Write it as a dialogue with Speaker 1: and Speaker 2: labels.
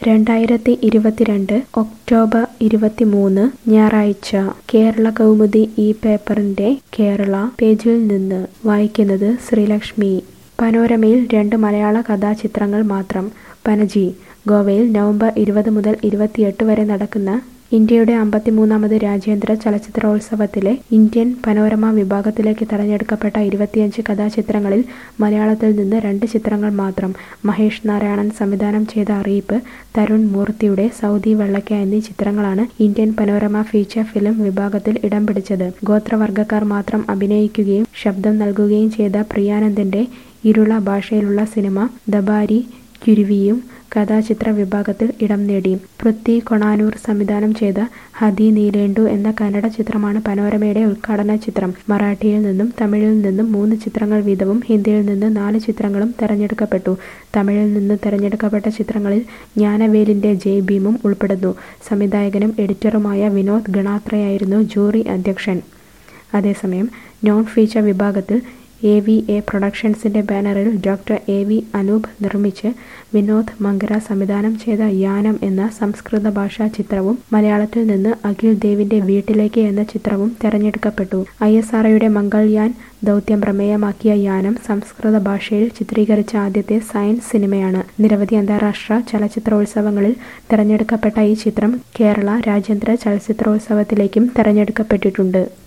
Speaker 1: രണ്ടായിരത്തി ഇരുപത്തിരണ്ട് ഒക്ടോബർ ഇരുപത്തിമൂന്ന് ഞായറാഴ്ച കേരള കൗമുദി ഈ പേപ്പറിന്റെ കേരള പേജിൽ നിന്ന് വായിക്കുന്നത് ശ്രീലക്ഷ്മി പനോരമയിൽ രണ്ട് മലയാള കഥാചിത്രങ്ങൾ മാത്രം പനജി ഗോവയിൽ നവംബർ ഇരുപത് മുതൽ ഇരുപത്തിയെട്ട് വരെ നടക്കുന്ന ഇന്ത്യയുടെ അമ്പത്തിമൂന്നാമത് രാജ്യാന്തര ചലച്ചിത്രോത്സവത്തിലെ ഇന്ത്യൻ പനോരമ വിഭാഗത്തിലേക്ക് തെരഞ്ഞെടുക്കപ്പെട്ട ഇരുപത്തിയഞ്ച് കഥാചിത്രങ്ങളിൽ മലയാളത്തിൽ നിന്ന് രണ്ട് ചിത്രങ്ങൾ മാത്രം മഹേഷ് നാരായണൻ സംവിധാനം ചെയ്ത അറിയിപ്പ് തരുൺ മൂർത്തിയുടെ സൗദി വെള്ളയ്ക്ക എന്നീ ചിത്രങ്ങളാണ് ഇന്ത്യൻ പനോരമ ഫീച്ചർ ഫിലിം വിഭാഗത്തിൽ ഇടം പിടിച്ചത് ഗോത്രവർഗ്ഗക്കാർ മാത്രം അഭിനയിക്കുകയും ശബ്ദം നൽകുകയും ചെയ്ത പ്രിയാനന്ദന്റെ ഇരുള ഭാഷയിലുള്ള സിനിമ ദബാരി കുരുവിയും കഥാചിത്ര വിഭാഗത്തിൽ ഇടം നേടി പൃഥ്വി കൊണാനൂർ സംവിധാനം ചെയ്ത ഹതി നീലേണ്ടു എന്ന കന്നഡ ചിത്രമാണ് പനോരമയുടെ ഉദ്ഘാടന ചിത്രം മറാഠിയിൽ നിന്നും തമിഴിൽ നിന്നും മൂന്ന് ചിത്രങ്ങൾ വീതവും ഹിന്ദിയിൽ നിന്ന് നാല് ചിത്രങ്ങളും തെരഞ്ഞെടുക്കപ്പെട്ടു തമിഴിൽ നിന്ന് തെരഞ്ഞെടുക്കപ്പെട്ട ചിത്രങ്ങളിൽ ജ്ഞാനവേലിന്റെ ജയ് ഭീമും ഉൾപ്പെടുന്നു സംവിധായകനും എഡിറ്ററുമായ വിനോദ് ഗണാത്രയായിരുന്നു ജൂറി അധ്യക്ഷൻ അതേസമയം നോൺ ഫീച്ചർ വിഭാഗത്തിൽ എ വി എ പ്രൊഡക്ഷൻസിന്റെ ബാനറിൽ ഡോക്ടർ എ വി അനൂപ് നിർമ്മിച്ച് വിനോദ് മങ്കര സംവിധാനം ചെയ്ത യാനം എന്ന സംസ്കൃത ഭാഷാ ചിത്രവും മലയാളത്തിൽ നിന്ന് അഖിൽ ദേവിന്റെ വീട്ടിലേക്ക് എന്ന ചിത്രവും തെരഞ്ഞെടുക്കപ്പെട്ടു ഐ എസ് ആർഒയുടെ മംഗൾയാൻ ദൗത്യം പ്രമേയമാക്കിയ യാനം സംസ്കൃത ഭാഷയിൽ ചിത്രീകരിച്ച ആദ്യത്തെ സയൻസ് സിനിമയാണ് നിരവധി അന്താരാഷ്ട്ര ചലച്ചിത്രോത്സവങ്ങളിൽ തെരഞ്ഞെടുക്കപ്പെട്ട ഈ ചിത്രം കേരള രാജ്യാന്തര ചലച്ചിത്രോത്സവത്തിലേക്കും തെരഞ്ഞെടുക്കപ്പെട്ടിട്ടുണ്ട്